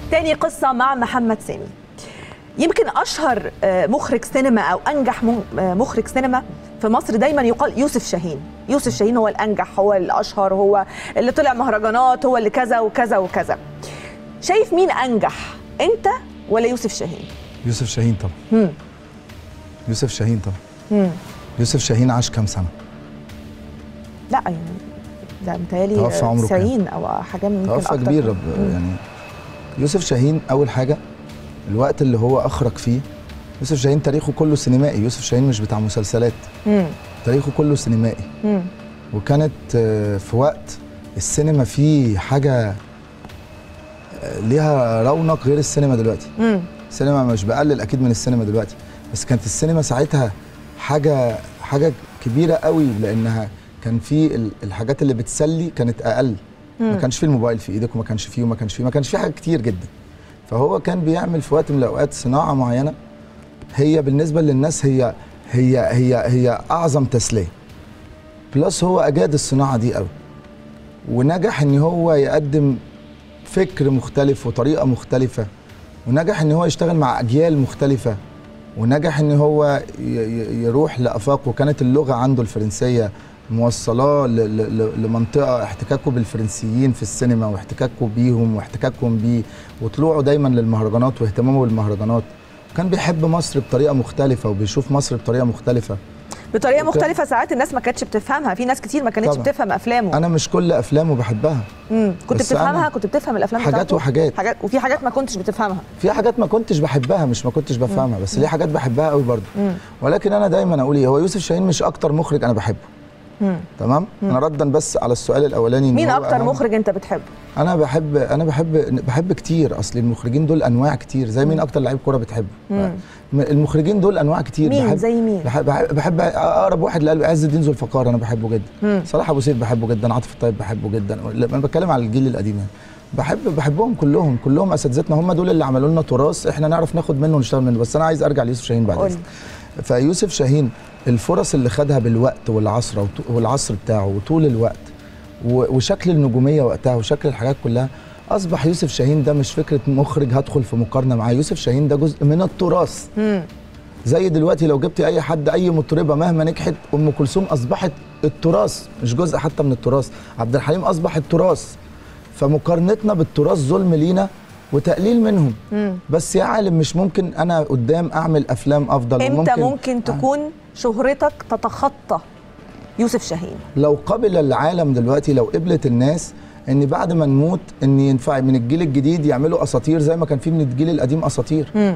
تاني قصة مع محمد سامي يمكن أشهر آه، مخرج سينما أو أنجح م- آه، مخرج سينما في مصر دايما يقال يوسف شاهين يوسف شاهين هو الأنجح هو الأشهر هو اللي طلع مهرجانات هو اللي كذا وكذا وكذا شايف مين أنجح أنت ولا يوسف شاهين يوسف شاهين طبعا مم. يوسف شاهين طبعا مم. يوسف شاهين عاش كام سنه لا يعني ده متهيألي توفى آه، عمره كام؟ 90 أو حاجة يمكن توفى أكتر كبير رب مم. يعني يوسف شاهين اول حاجه الوقت اللي هو اخرج فيه يوسف شاهين تاريخه كله سينمائي يوسف شاهين مش بتاع مسلسلات مم. تاريخه كله سينمائي مم. وكانت آه، في وقت السينما فيه حاجه آه، ليها رونق غير السينما دلوقتي مم. السينما مش بقلل اكيد من السينما دلوقتي بس كانت السينما ساعتها حاجه حاجه كبيره قوي لانها كان في ال- الحاجات اللي بتسلي كانت اقل ما مم. كانش في الموبايل في ايدك وما كانش فيه وما كانش فيه ما كانش فيه حاجات كتير جدا فهو كان بيعمل في وقت من الاوقات صناعه معينه هي بالنسبه للناس هي هي هي هي اعظم تسليه بلس هو اجاد الصناعه دي قوي ونجح ان هو يقدم فكر مختلف وطريقه مختلفه ونجح ان هو يشتغل مع اجيال مختلفه ونجح ان هو ي- ي- يروح لافاق وكانت اللغه عنده الفرنسيه موصلاه ل- ل- ل- لمنطقه احتكاكه بالفرنسيين في السينما واحتكاكه بيهم واحتكاكهم بيه وطلوعه دايما للمهرجانات واهتمامه بالمهرجانات كان بيحب مصر بطريقه مختلفه وبيشوف مصر بطريقه مختلفه بطريقه وكان- مختلفه ساعات الناس ما كانتش بتفهمها في ناس كتير ما كانتش طبعا. بتفهم افلامه انا مش كل افلامه بحبها مم. كنت بس بتفهمها أنا- كنت بتفهم الافلام حاجات بتاعته؟ وحاجات. حاجات وفي حاجات ما كنتش بتفهمها في حاجات ما كنتش بحبها مش ما كنتش بفهمها بس ليه حاجات بحبها قوي برضه مم. ولكن انا دايما اقول ايه هو يوسف شاهين مش اكتر مخرج انا بحبه مم. تمام انا ردا بس على السؤال الاولاني إن مين هو اكتر أهم. مخرج انت بتحبه انا بحب انا بحب بحب كتير اصل المخرجين دول انواع كتير زي مين اكتر لعيب كوره بتحبه مم. المخرجين دول انواع كتير مين بحب زي مين بحب, بحب, بحب اقرب واحد لقلبي عز الدين ذو الفقار انا بحبه جدا مم. صلاح ابو سيف بحبه جدا عاطف الطيب بحبه جدا انا بتكلم على الجيل القديم يعني بحب بحبهم كلهم كلهم اساتذتنا هم دول اللي عملوا لنا تراث احنا نعرف ناخد منه ونشتغل منه بس انا عايز ارجع ليوسف شاهين بعد قول. إذنك. فيوسف شاهين الفرص اللي خدها بالوقت والعصر وط- والعصر بتاعه وطول الوقت و- وشكل النجوميه وقتها وشكل الحاجات كلها اصبح يوسف شاهين ده مش فكره مخرج هدخل في مقارنه معاه يوسف شاهين ده جزء من التراث مم. زي دلوقتي لو جبتي اي حد اي مطربه مهما نجحت ام كلثوم اصبحت التراث مش جزء حتى من التراث عبد الحليم اصبح التراث فمقارنتنا بالتراث ظلم لينا وتقليل منهم مم. بس يا عالم مش ممكن انا قدام اعمل افلام افضل امتى وممكن ممكن تكون شهرتك تتخطى يوسف شاهين لو قبل العالم دلوقتي لو قبلت الناس ان بعد ما نموت ان ينفع من الجيل الجديد يعملوا اساطير زي ما كان في من الجيل القديم اساطير مم.